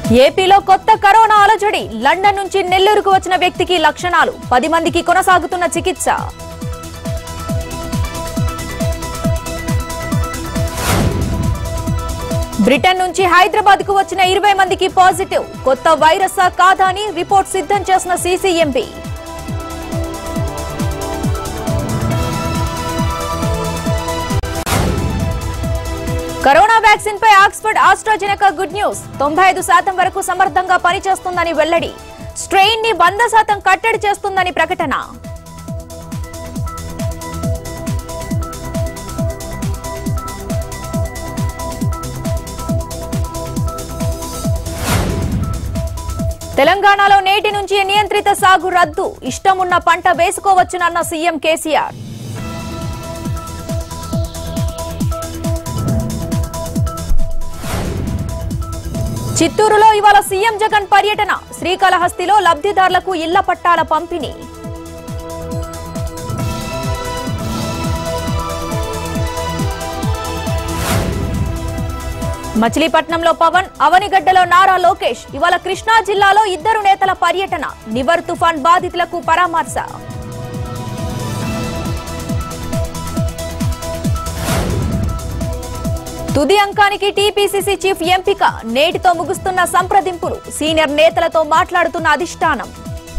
ఏపీలో కొత్త కరోనా అలజడి లండన్ నుంచి నెల్లూరుకు వచ్చిన వ్యక్తికి లక్షణాలు పది మందికి కొనసాగుతున్న చికిత్స బ్రిటన్ నుంచి హైదరాబాద్ కు వచ్చిన ఇరవై మందికి పాజిటివ్ కొత్త వైరసా కాదా అని రిపోర్ట్ సిద్ధం చేసిన సీసీఎంపీ కరోనా వ్యాక్సిన్ పై ఆక్స్ఫర్డ్ ఆస్ట్రాజెనకా గుడ్ న్యూస్ తొంభై ఐదు శాతం వరకు సమర్థంగా పనిచేస్తుందని వెల్లడి స్ట్రెయిన్ ని వంద శాతం కట్టడి చేస్తుందని ప్రకటన తెలంగాణలో నేటి నుంచి నియంత్రిత సాగు రద్దు ఇష్టమున్న పంట వేసుకోవచ్చునన్న సీఎం కేసీఆర్ చిత్తూరులో ఇవాళ సీఎం జగన్ పర్యటన శ్రీకాళహస్తిలో లబ్ధిదారులకు ఇళ్ల పట్టాల పంపిణీ మచిలీపట్నంలో పవన్ అవనిగడ్డలో నారా లోకేష్ ఇవాళ కృష్ణా జిల్లాలో ఇద్దరు నేతల పర్యటన నివర్ తుఫాన్ బాధితులకు పరామర్శ తుది అంకానికి టీపీసీసీ చీఫ్ ఎంపిక నేటితో ముగుస్తున్న సంప్రదింపులు సీనియర్ నేతలతో మాట్లాడుతున్న అధిష్టానం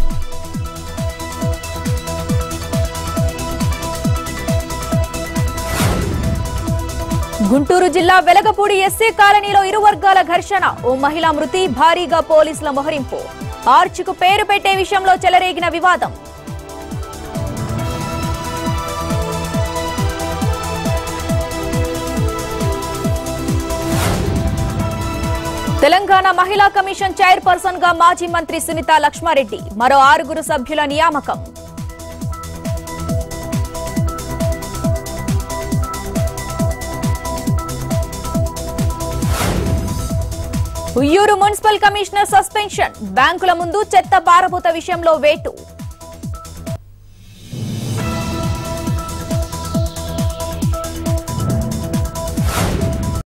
గుంటూరు జిల్లా వెలగపూడి ఎస్సీ కాలనీలో ఇరు వర్గాల ఘర్షణ ఓ మహిళ మృతి భారీగా పోలీసుల మోహరింపు ఆర్చ్కు పేరు పెట్టే విషయంలో చెలరేగిన వివాదం తెలంగాణ మహిళా కమిషన్ చైర్పర్సన్ గా మాజీ మంత్రి సునీత లక్ష్మారెడ్డి మరో ఆరుగురు సభ్యుల నియామకం ఉయ్యూరు మున్సిపల్ కమిషనర్ సస్పెన్షన్ బ్యాంకుల ముందు చెత్త పారబోత విషయంలో వేటు